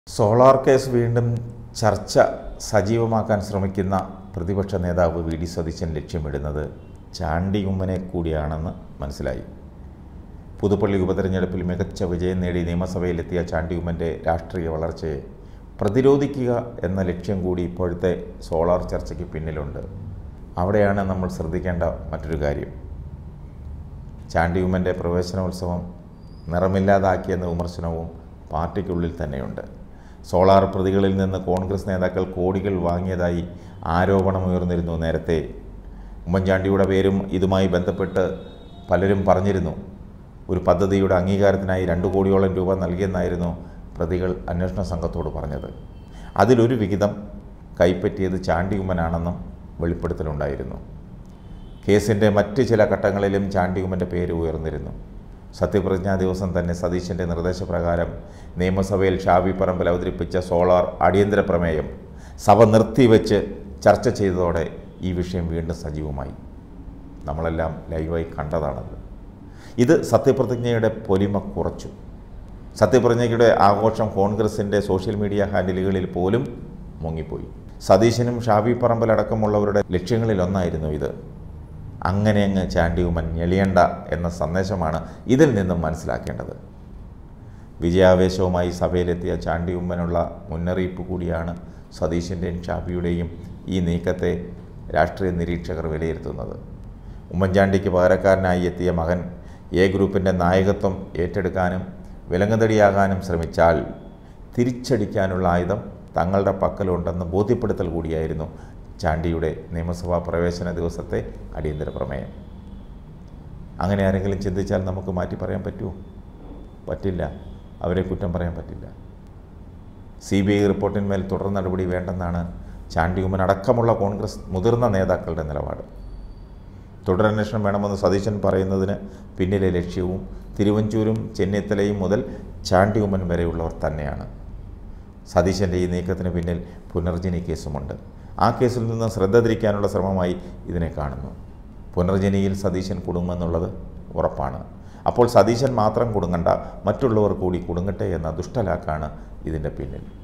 solar case വീണ്ടും ചർച്ച സജീവമാക്കാൻ ശ്രമിക്കുന്ന പ്രതിപക്ഷ നേതാവ് വി ഡി സതീശൻ ലക്ഷ്യമിടുന്നത് ചാണ്ടി ഉമ്മനെ കൂടിയാണെന്ന് മനസ്സിലായി പുതുപ്പള്ളി ഉപതെരഞ്ഞെടുപ്പിൽ മികച്ച വിജയം നേടി നിയമസഭയിലെത്തിയ ചാണ്ടി ഉമ്മൻ്റെ രാഷ്ട്രീയ വളർച്ചയെ പ്രതിരോധിക്കുക എന്ന ലക്ഷ്യം കൂടി ഇപ്പോഴത്തെ സോളാർ ചർച്ചയ്ക്ക് പിന്നിലുണ്ട് അവിടെയാണ് നമ്മൾ ശ്രദ്ധിക്കേണ്ട മറ്റൊരു കാര്യം ചാണ്ടി ഉമ്മൻ്റെ പ്രവേശനോത്സവം നിറമില്ലാതാക്കിയെന്ന വിമർശനവും പാർട്ടിക്കുള്ളിൽ തന്നെയുണ്ട് സോളാർ പ്രതികളിൽ നിന്ന് കോൺഗ്രസ് നേതാക്കൾ കോടികൾ വാങ്ങിയതായി ആരോപണമുയർന്നിരുന്നു നേരത്തെ ഉമ്മൻചാണ്ടിയുടെ പേരും ഇതുമായി ബന്ധപ്പെട്ട് പലരും പറഞ്ഞിരുന്നു ഒരു പദ്ധതിയുടെ അംഗീകാരത്തിനായി രണ്ട് കോടിയോളം രൂപ നൽകിയെന്നായിരുന്നു പ്രതികൾ അന്വേഷണ സംഘത്തോട് പറഞ്ഞത് അതിലൊരു വിഹിതം കൈപ്പറ്റിയത് ചാണ്ടി ഉമ്മനാണെന്നും വെളിപ്പെടുത്തലുണ്ടായിരുന്നു കേസിൻ്റെ മറ്റ് ചില ഘട്ടങ്ങളിലും ചാണ്ടിയുമ്മൻ്റെ പേര് ഉയർന്നിരുന്നു സത്യപ്രതിജ്ഞാ ദിവസം തന്നെ സതീശൻ്റെ നിർദ്ദേശപ്രകാരം നിയമസഭയിൽ ഷാബി പറമ്പിൽ അവതരിപ്പിച്ച സോളാർ അടിയന്തര പ്രമേയം സഭ നിർത്തിവെച്ച് ചർച്ച ചെയ്തതോടെ ഈ വിഷയം വീണ്ടും സജീവമായി നമ്മളെല്ലാം ലൈവായി കണ്ടതാണത് ഇത് സത്യപ്രതിജ്ഞയുടെ പൊലിമ കുറച്ചു സത്യപ്രതിജ്ഞയുടെ ആഘോഷം കോൺഗ്രസിൻ്റെ സോഷ്യൽ മീഡിയ ഹാൻഡിലുകളിൽ പോലും മുങ്ങിപ്പോയി സതീശനും ഷാബി പറമ്പലടക്കമുള്ളവരുടെ ലക്ഷ്യങ്ങളിലൊന്നായിരുന്നു ഇത് അങ്ങനെ അങ്ങ് ചാണ്ടി ഉമ്മൻ ഞെളിയണ്ട എന്ന സന്ദേശമാണ് ഇതിൽ നിന്നും മനസ്സിലാക്കേണ്ടത് വിജയാവേശവുമായി സഭയിലെത്തിയ ചാണ്ടി ഉമ്മനുള്ള മുന്നറിയിപ്പ് കൂടിയാണ് സതീശൻ്റെയും ഷാബിയുടെയും ഈ നീക്കത്തെ രാഷ്ട്രീയ നിരീക്ഷകർ വിലയിരുത്തുന്നത് ഉമ്മൻചാണ്ടിക്ക് പകരക്കാരനായി എത്തിയ മകൻ എ ഗ്രൂപ്പിൻ്റെ നായകത്വം ഏറ്റെടുക്കാനും വിലങ്ങുതടിയാകാനും ശ്രമിച്ചാൽ തിരിച്ചടിക്കാനുള്ള ആയുധം തങ്ങളുടെ പക്കലുണ്ടെന്ന് ബോധ്യപ്പെടുത്തൽ കൂടിയായിരുന്നു ചാണ്ടിയുടെ നിയമസഭാ പ്രവേശന ദിവസത്തെ അടിയന്തര പ്രമേയം അങ്ങനെ ആരെങ്കിലും ചിന്തിച്ചാൽ നമുക്ക് മാറ്റി പറയാൻ പറ്റുമോ പറ്റില്ല അവരെ കുറ്റം പറയാൻ പറ്റില്ല സി ബി ഐ റിപ്പോർട്ടിന്മേൽ തുടർ നടപടി വേണ്ടെന്നാണ് ചാണ്ടി ഉമ്മൻ അടക്കമുള്ള കോൺഗ്രസ് മുതിർന്ന നേതാക്കളുടെ നിലപാട് തുടരന്വേഷണം വേണമെന്ന് സതീശൻ പറയുന്നതിന് പിന്നിലെ ലക്ഷ്യവും തിരുവഞ്ചൂരും ചെന്നിത്തലയും മുതൽ ചാണ്ടി ഉമ്മൻ വരെയുള്ളവർ തന്നെയാണ് സതീശൻ്റെ ഈ നീക്കത്തിന് പിന്നിൽ പുനർജനി കേസുമുണ്ട് ആ കേസിൽ നിന്ന് ശ്രദ്ധ തിരിക്കാനുള്ള ശ്രമമായി ഇതിനെ കാണുന്നു പുനർജനിയിൽ സതീശൻ കുടുങ്ങുമെന്നുള്ളത് ഉറപ്പാണ് അപ്പോൾ സതീശൻ മാത്രം കുടുങ്ങണ്ട മറ്റുള്ളവർ കൂടി കുടുങ്ങട്ടെ എന്ന ദുഷ്ടലാക്കാണ് ഇതിൻ്റെ പിന്നിൽ